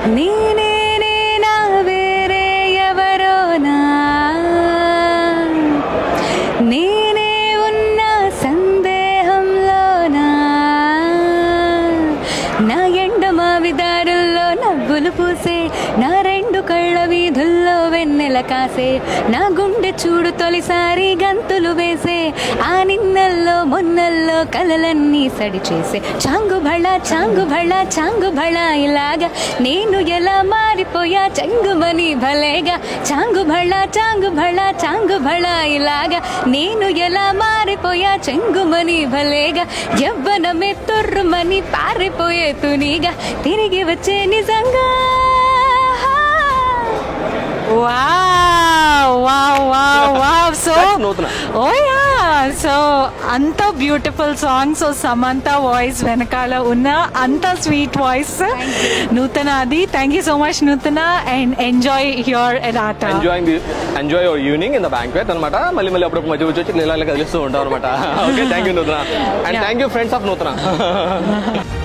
నేనే నేనా వేరే ఎవరోనా నేనే ఉన్న సందేహంలోనా నా ఎండమావి దారుల్లో నవ్వులు పూసే నా రెండు కళ్ళ వీధుల్లో వెన్నెల కాసే నా గుండె చూడు తొలిసారి గంతులు వేసే ఆ నిన్నల్లో మొన్నల్లో కలలన్నీ సడి చేసే చాంగు భళ చాంగు భళ చాంగు భళ ఇలాగా నేను ఎలా మారిపోయా చంగుమని భలేగా చాంగు భళ చాంగు భళ చాంగు భళ ఇలాగా నేను ఎలా మారిపోయా చెంగుమని భలేగా యవ్వనమే తొర్రుమని పారిపోయే తునిగా తిరిగి వచ్చే నిజంగా wow wow wow wow so That's Nuthana. Oh yeah so అంత beautiful song so Samantha voice వెనకాల ఉన్న అంత స్వీట్ వాయిస్ నూతన అది thank you so much Nuthana and enjoy your ఎడాట enjoying the enjoy your evening in the banquet అనమాట మళ్ళీ మళ్ళీ అప్పుడు మధ్య వచ్చి వచ్చి నీళ్ళ కదిలిస్తూ ఉంటాం అనమాట okay thank you Nuthana and Yeah. Thank you friends of నూతన